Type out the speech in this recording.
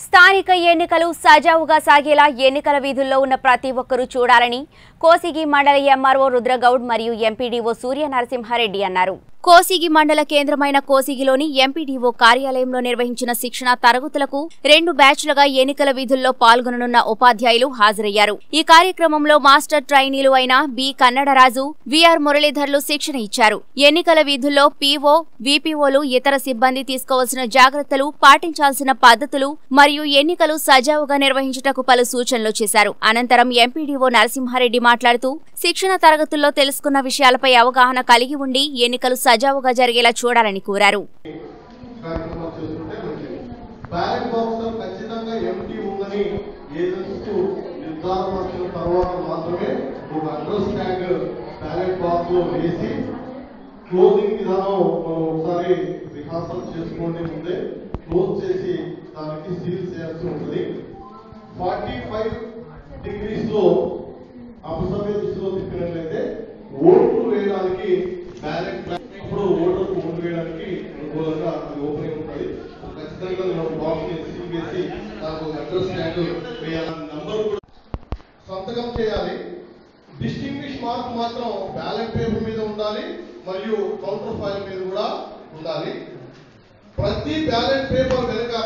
స్థానిక ఎన్నికలు సజావుగా సాగేలా ఎన్నికల వీధుల్లో ఉన్న ప్రతి ఒక్కరూ చూడాలని కోసిగి మండల ఎంఆర్ఓ రుద్రగౌడ్ మరియు ఎంపీడీఓ సూర్య నరసింహారెడ్డి అన్నారు కోసిగి మండల కేంద్రమైన కోసిగిలోని ఎంపీడీఓ కార్యాలయంలో నిర్వహించిన శిక్షణ తరగతులకు రెండు బ్యాచ్లుగా ఎన్నికల విధుల్లో పాల్గొననున్న ఉపాధ్యాయులు హాజరయ్యారు ఈ కార్యక్రమంలో మాస్టర్ ట్రైనీలు అయిన బి కన్నడరాజు విఆర్ మురళీధర్లు శిక్షణ ఇచ్చారు ఎన్నికల విధుల్లో పీఓ వీపీఓలు ఇతర సిబ్బంది తీసుకోవాల్సిన జాగ్రత్తలు పాటించాల్సిన పద్ధతులు మరియు ఎన్నికలు సజావుగా నిర్వహించుటకు పలు సూచనలు చేశారు అనంతరం ఎంపీడీఓ నరసింహారెడ్డి మాట్లాడుతూ శిక్షణ తరగతుల్లో తెలుసుకున్న విషయాలపై అవగాహన కలిగి ఉండి ఎన్నికలు సజావుగా జరిగేలా చూడాలని కోరారు కార్యక్రమాలు చేసుకుంటే మంచిది బ్యాలెట్ బాక్స్ ఖచ్చితంగా ఎంటీ ఉందని ఏజెంట్స్ నిర్ధారణ తర్వాత మాత్రమే ఒక అడ్రస్ ట్యాగ్ బ్యాలెట్ బాక్స్ లో వేసి క్లోజింగ్ విధానం మనం ఒకసారి రిహార్సల్ చేసుకోండి ముందే క్లోజ్ చేసి దానికి సీల్ చేయాల్సి ఉంటుంది ఫార్టీ ఫైవ్ డిగ్రీస్ లో అపసవ్య దిశలో తిప్పినట్లయితే ఓట్లు వేయడానికి బ్యాలెట్ ఇప్పుడు ఓటర్కు ఓటు వేయడానికి అనుకూలంగా అది ఓపెన్ ఉంటుంది ఖచ్చితంగా మనం బాక్స్ వేసి వేసి దానికి ఒక అడ్రస్ ట్యాగ్ వేయాలి నంబర్ కూడా సంతకం చేయాలి డిస్టింగ్విష్ మార్క్ మాత్రం బ్యాలెట్ పేపర్ మీద ఉండాలి మరియు కౌంటర్ ఫైల్ మీద కూడా ఉండాలి ప్రతి బ్యాలెట్ పేపర్ వెనుక